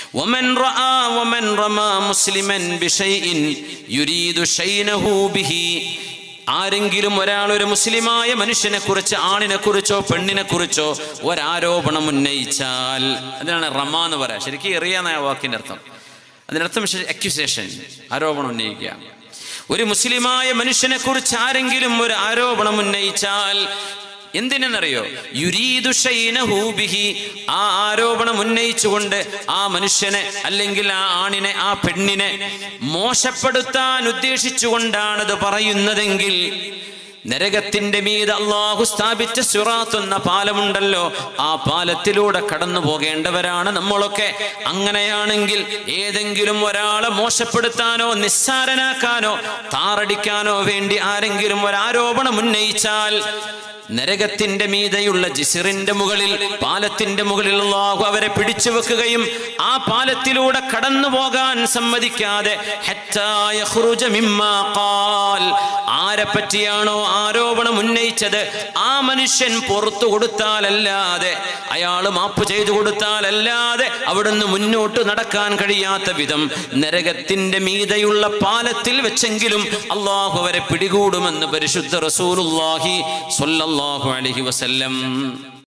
ومن رأى ومن رمى مسلما بشيء يريد شينه به ആരെങ്കിലും ഒരാൾ ഒരു മുസ്ലിമായ മനുഷ്യനെ കുറിച്ച് ആണിനെ കുറിച്ചോ പെണ്ണിനെ കുറിച്ചോ ഒരാരോപണം ഉന്നയിച്ചാൽ അതിനാണ് റമ എന്ന് പറയാം ശരിക്കും എറിയാന്ന ആ വാക്കിന്റെ അർത്ഥം അതിനർത്ഥം അക്യുസേഷൻ ആരോപണം ഉന്നയിക്കുക ഒരു മുസ്ലിമായ മനുഷ്യനെ കുറിച്ച് ആരെങ്കിലും ഒരു ആരോപണം ഉന്നയിച്ചാൽ എന്തിനെന്നറിയോ യുരീദു ഷൈനഹു ബിഹി ആ ആരോപണം ഉന്നയിച്ചുകൊണ്ട് ആ മനുഷ്യനെ അല്ലെങ്കിൽ ആ ആണിനെ ആ പെണ്ണിനെ മോശപ്പെടുത്താൻ ഉദ്ദേശിച്ചുകൊണ്ടാണത് പറയുന്നതെങ്കിൽ നരകത്തിന്റെ മീത് അള്ളാഹു സ്ഥാപിച്ച സുറാത്ത് എന്ന പാലമുണ്ടല്ലോ ആ പാലത്തിലൂടെ കടന്നു പോകേണ്ടവരാണ് നമ്മളൊക്കെ അങ്ങനെയാണെങ്കിൽ ഏതെങ്കിലും ഒരാളെ മോശപ്പെടുത്താനോ നിസ്സാരനാക്കാനോ താറടിക്കാനോ വേണ്ടി ആരെങ്കിലും ഒരാരോപണം ഉന്നയിച്ചാൽ നരകത്തിന്റെ മീതയുള്ള ജിസിറിന്റെ മുകളിൽ പാലത്തിന്റെ മുകളിൽ അള്ളാഹു അവരെ പിടിച്ചു വെക്കുകയും ആ പാലത്തിലൂടെ കടന്നു പോകാൻ സമ്മതിക്കാതെ ഹത്താ യഖ്റുജ മിമ്മാ ഖാൽ. ആരെ പറ്റിയാണോ ആരോപണം ഉന്നയിച്ചത് ആ മനുഷ്യൻ പുറത്തു കൊടുത്താലല്ലാതെ അയാൾ മാപ്പ് ചെയ്തു കൊടുത്താലല്ലാതെ അവിടുന്ന് മുന്നോട്ട് നടക്കാൻ കഴിയാത്ത വിധം നരകത്തിന്റെ മീതയുള്ള പാലത്തിൽ വെച്ചെങ്കിലും അള്ളാഹു അവരെ പിടികൂടുമെന്ന് പരിശുദ്ധ റസൂലുള്ളാഹി സ്വല്ലല്ലാഹു അലൈഹി വസല്ലം